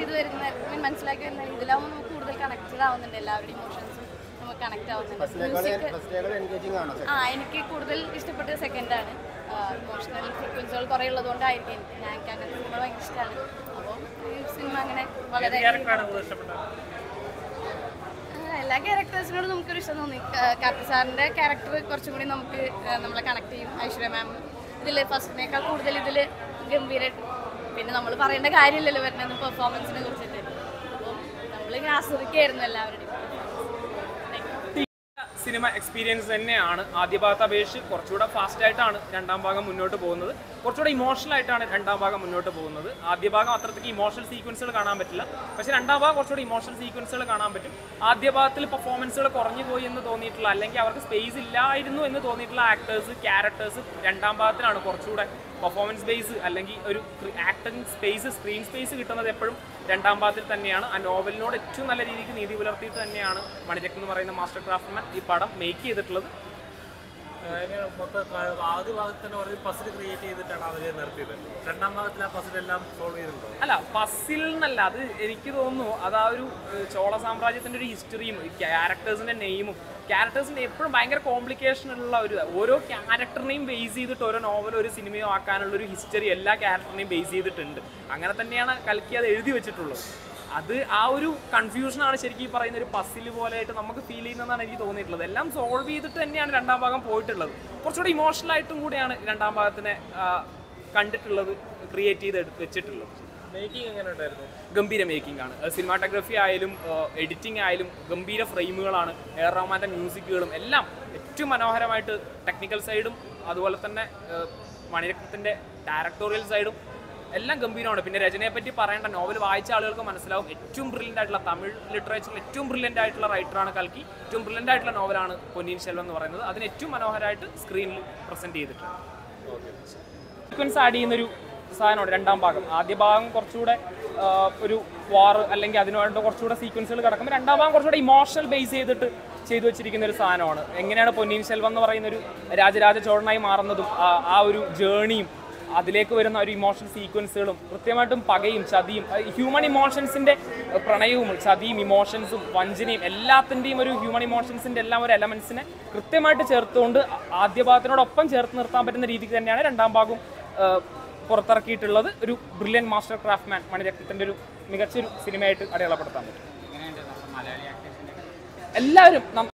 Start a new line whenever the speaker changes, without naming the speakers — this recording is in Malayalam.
ചെയ്ത് വരുന്ന മീൻ മനസ്സിലാക്കി വരുന്ന ഇതിലാവുമ്പോൾ നമുക്ക് കൂടുതൽ കണക്റ്റഡ് ആവുന്നുണ്ട് എല്ലാവരുടെയും ഇമോഷൻസും നമുക്ക് കണക്ട് ആവുന്നുണ്ട് മ്യൂസിക്
ഫസ്റ്റിനേക്കാൾ എൻഗേജിങ് ആണോ
ആ എനിക്ക് കൂടുതൽ ഇഷ്ടപ്പെട്ട സെക്കൻഡാണ് ഇമോഷണൽ സീക്വൻസുകൾ കുറേ ഉള്ളതുകൊണ്ടായിരിക്കും എനിക്ക് ഞാൻ എനിക്ക് അങ്ങനത്തെ സിനിമ ഭയങ്കര ഇഷ്ടമാണ് അപ്പോൾ ഈ സിനിമ അങ്ങനെ വളരെ ആ, എല്ലാ ക്യാരക്ടേഴ്സിനോടും നമുക്കൊരു ഇഷ്ടം തോന്നി കാർത്തി സാറിൻ്റെ ക്യാരക്ടർ കുറച്ചും കൂടി നമുക്ക് ആ, നമ്മളെ കണക്ട് ചെയ്യും ഐശ്വര്യ മാം ഇതിൽ ഫസ്റ്റിനേക്കാൾ കൂടുതൽ ഇതിൽ ഗംഭീരമായിട്ട് പിന്നെ നമ്മൾ പറയേണ്ട കാര്യമില്ലല്ലോ വരുന്നത് പെർഫോമൻസിനെ കുറിച്ചിട്ട് അപ്പോൾ നമ്മളിങ്ങനെ ആസ്വദിക്കുകയായിരുന്നു എല്ലാവരുടെയും Thank you.
സിനിമ എക്സ്പീരിയൻസ് തന്നെയാണ് ആദ്യ ഭാഗത്തെ അപേക്ഷിച്ച് കുറച്ചുകൂടെ ഫാസ്റ്റ് ആയിട്ടാണ് രണ്ടാം ഭാഗം മുന്നോട്ട് പോകുന്നത് കുറച്ചുകൂടെ ഇമോഷണൽ ആയിട്ടാണ് രണ്ടാം ഭാഗം മുന്നോട്ട് പോകുന്നത് ആദ്യ ഭാഗം അത്രയ്ക്ക് ഇമോഷണൽ സീക്വൻസുകൾ കാണാൻ പറ്റില്ല പക്ഷേ രണ്ടാം ഭാഗം കുറച്ചുകൂടി ഇമോഷണൽ സീക്വൻസുകൾ കാണാൻ പറ്റും ആദ്യ ഭാഗത്തിൽ പെർഫോമൻസുകൾ കുറഞ്ഞു പോയി എന്ന് തോന്നിയിട്ടുള്ള അല്ലെങ്കിൽ അവർക്ക് സ്പേസ് ഇല്ലായിരുന്നു എന്ന് തോന്നിയിട്ടുള്ള ആക്ടേഴ്സ് ക്യാരക്ടേഴ്സ് രണ്ടാം ഭാഗത്തിലാണ് കുറച്ചുകൂടെ പെർഫോമൻസ് ബേസ് അല്ലെങ്കിൽ ഒരു ആക്ടിങ് സ്പേസ് സ്ക്രീൻ സ്പേസ് കിട്ടുന്നത് എപ്പോഴും രണ്ടാം ഭാഗത്തിൽ തന്നെയാണ് ആ നോവലിനോട് ഏറ്റവും നല്ല രീതിക്ക് നീതി പുലർത്തിയിട്ട് തന്നെയാണ് മണിരത്നം എന്ന് പറയുന്ന മാസ്റ്റർ ക്രാഫ്റ്റ്മാൻ ഈ പടം മേക്ക് ചെയ്തിട്ടുള്ളത്
അതിന് മൊത്തം ക- ആദ്യ ഭാഗത്ത് തന്നെ പറഞ്ഞ് പസിൽ ക്രിയേറ്റ് ചെയ്തിട്ടാണ് അവര് നിർത്തിയത് രണ്ടാം ഭാഗത്തിൽ ആ പസിൽ എല്ലാം സോൾവ് ചെയ്തിട്ടുണ്ടോ
അല്ല പസിൽ എന്നല്ല അത് എനിക്ക് തോന്നുന്നു അത് ആ ഒരു ഏഹ്, ചോള സാമ്രാജ്യത്തിന്റെ ഒരു ഹിസ്റ്ററിയും ക്യാരക്ടേഴ്സിന്റെ നെയിമും ക്യാരക്ടേഴ്സിന്റെ എപ്പോഴും ഭയങ്കര കോംപ്ലിക്കേഷൻ ഉള്ള ഒരു ഓരോ ക്യാരക്ടറിനെയും ബേസ് ചെയ്തിട്ട് ഓരോ നോവൽ ഒരു സിനിമയോ ആക്കാനുള്ള ഒരു ഹിസ്റ്ററി എല്ലാ ക്യാരക്ടറിനെയും ബേസ് ചെയ്തിട്ടുണ്ട് അങ്ങനെ തന്നെയാണ് കൽക്കി അത് എഴുതി വെച്ചിട്ടുള്ളത് അത് ആ ഒരു കൺഫ്യൂഷനാണ് ശരിക്കും ഈ പറയുന്ന ഒരു പസിൽ പോലെയായിട്ട് നമുക്ക് ഫീൽ ചെയ്യുന്നതാണ് എനിക്ക് തോന്നിയിട്ടുള്ളത് എല്ലാം സോൾവ് ചെയ്തിട്ട് തന്നെയാണ് രണ്ടാം ഭാഗം പോയിട്ടുള്ളത് കുറച്ചുകൂടി ഇമോഷണൽ ആയിട്ടും കൂടിയാണ് രണ്ടാം ഭാഗത്തിനെ ആ, കണ്ടിട്ടുള്ളത് ക്രിയേറ്റ് ചെയ്ത് എടുത്ത് വെച്ചിട്ടുള്ളത്
മേക്കിംഗ് എങ്ങനെ ഉണ്ടായിരുന്നു
ഗംഭീര മേക്കിംഗ് ആണ് സിനിമാറ്റോഗ്രഫി ആയാലും എഡിറ്റിംഗ് ആയാലും ഗംഭീര ഫ്രെയിമുകളാണ് എ ആർ റഹ്മാൻ്റെ മ്യൂസിക്കുകളും എല്ലാം ഏറ്റവും മനോഹരമായിട്ട് ടെക്നിക്കൽ സൈഡും അതുപോലെ തന്നെ ഏഹ്, മണിരത്നത്തിൻ്റെ ഡയറക്ടോറിയൽ സൈഡും എല്ലാം ഗംഭീരമാണ് പിന്നെ രചനയെ പറ്റി പറയേണ്ട നോവൽ വായിച്ച ആളുകൾക്ക് മനസ്സിലാവും ഏറ്റവും ബ്രില്യൻ്റ് ആയിട്ടുള്ള തമിഴ് ലിറ്ററേച്ചറിൽ ഏറ്റവും ബ്രില്യൻ്റ് ആയിട്ടുള്ള റൈറ്ററാണ് കൽക്കി ഏറ്റവും ബ്രില്യൻ്റ് ആയിട്ടുള്ള നോവലാണ് പൊന്നിയിൻ സെൽവം എന്ന് പറയുന്നത് അതിന് ഏറ്റവും മനോഹരമായിട്ട് സ്ക്രീനിൽ പ്രസൻറ്റ് ചെയ്തിട്ടുണ്ട് സീക്വൻസ് ആഡ് ചെയ്യുന്നൊരു സാധനമാണ് രണ്ടാം ഭാഗം ആദ്യ ഭാഗം കുറച്ചുകൂടെ ആ, ഒരു വാർ അല്ലെങ്കിൽ അതിനുവേണ്ട കുറച്ചുകൂടെ സീക്വൻസുകൾ കിടക്കുമ്പോൾ രണ്ടാം ഭാഗം കുറച്ചുകൂടെ ഇമോഷണൽ ബേസ് ചെയ്തിട്ട് ചെയ്തു വെച്ചിരിക്കുന്ന ഒരു സാധനമാണ് എങ്ങനെയാണ് പൊന്നിയിൻ സെൽവം എന്ന് പറയുന്ന ഒരു രാജരാജ ചോഴനായി മാറുന്നതും ആ ആ ഒരു ജേണിയും അതിലേക്ക് വരുന്ന ഒരു ഇമോഷണൽ സീക്വൻസുകളും കൃത്യമായിട്ടും പകയും ചതിയും ഹ്യൂമൻ ഇമോഷൻസിന്റെ പ്രണയവും ചതിയും ഇമോഷൻസും വഞ്ചനയും എല്ലാത്തിൻ്റെയും ഒരു ഹ്യൂമൻ ഇമോഷൻസിന്റെ എല്ലാം ഒരു എലമെന്റ്സിനെ കൃത്യമായിട്ട് ചേർത്തുകൊണ്ട് ആദ്യ ഭാഗത്തിനോടൊപ്പം ചേർത്ത് നിർത്താൻ പറ്റുന്ന രീതിക്ക് തന്നെയാണ് രണ്ടാം ഭാഗവും ആ, പുറത്തിറക്കിയിട്ടുള്ളത് ഒരു ബ്രില്യൻ മാസ്റ്റർ ക്രാഫ്റ്റ്മാൻ മണിരത്നത്തിന്റെ ഒരു മികച്ചൊരു സിനിമയായിട്ട് അടയാളപ്പെടുത്താൻ പറ്റും എല്ലാവരും നം-